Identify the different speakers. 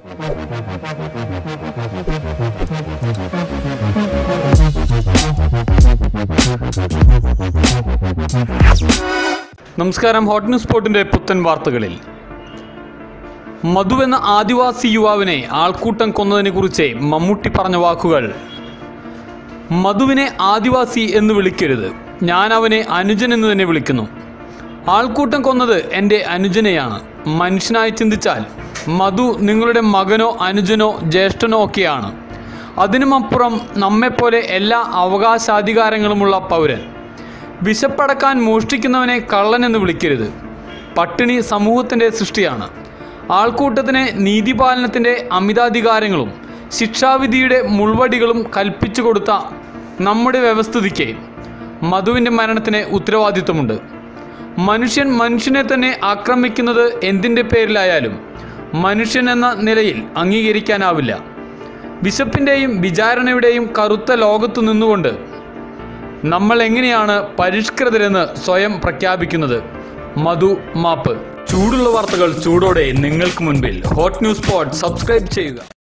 Speaker 1: നമസ്കാരം hot news സ്പോട്ടിന്റെ പുത്തൻ വാർത്തകളിൽ മധു എന്ന ആദിവാസി യുവാവിനെ ആൾക്കൂട്ടം കൊന്നതിനെ കുറിച്ച് മമ്മൂട്ടി പറഞ്ഞ വാക്കുകൾ മധുവിനെ ആദിവാസി എന്ന് വിളിക്കരുത് ഞാൻ അവനെ അനുജൻ എന്ന് തന്നെ വിളിക്കുന്നു ആൾക്കൂട്ടം കൊന്നത് എൻ്റെ അനുജനെയാണ് മനുഷ്യനായി ചിന്തിച്ചാൽ മധു നിങ്ങളുടെ മകനോ അനുജനോ ജ്യേഷ്ഠനോ ഒക്കെയാണ് അതിനുമപ്പുറം നമ്മെപ്പോലെ എല്ലാ അവകാശാധികാരങ്ങളുമുള്ള പൗരൻ വിശപ്പടക്കാൻ മോഷ്ടിക്കുന്നവനെ കള്ളൻ എന്ന് വിളിക്കരുത് പട്ടിണി സമൂഹത്തിൻ്റെ സൃഷ്ടിയാണ് ആൾക്കൂട്ടത്തിന് നീതിപാലനത്തിൻ്റെ അമിതാധികാരങ്ങളും ശിക്ഷാവിധിയുടെ മുൾവടികളും കൽപ്പിച്ചു കൊടുത്ത നമ്മുടെ വ്യവസ്ഥിതിക്ക് മധുവിൻ്റെ മരണത്തിന് ഉത്തരവാദിത്വമുണ്ട് മനുഷ്യൻ മനുഷ്യനെ തന്നെ ആക്രമിക്കുന്നത് എന്തിൻ്റെ പേരിലായാലും മനുഷ്യൻ എന്ന നിലയിൽ അംഗീകരിക്കാനാവില്ല വിശപ്പിൻ്റെയും വിചാരണയുടെയും കറുത്ത ലോകത്തു നിന്നുകൊണ്ട് നമ്മൾ എങ്ങനെയാണ് പരിഷ്കൃതരെന്ന് സ്വയം പ്രഖ്യാപിക്കുന്നത് മധു മാപ്പ് ചൂടുള്ള വാർത്തകൾ ചൂടോടെ നിങ്ങൾക്ക് മുൻപിൽ ഹോട്ട് ന്യൂസ് സ്പോട്ട് സബ്സ്ക്രൈബ് ചെയ്യുക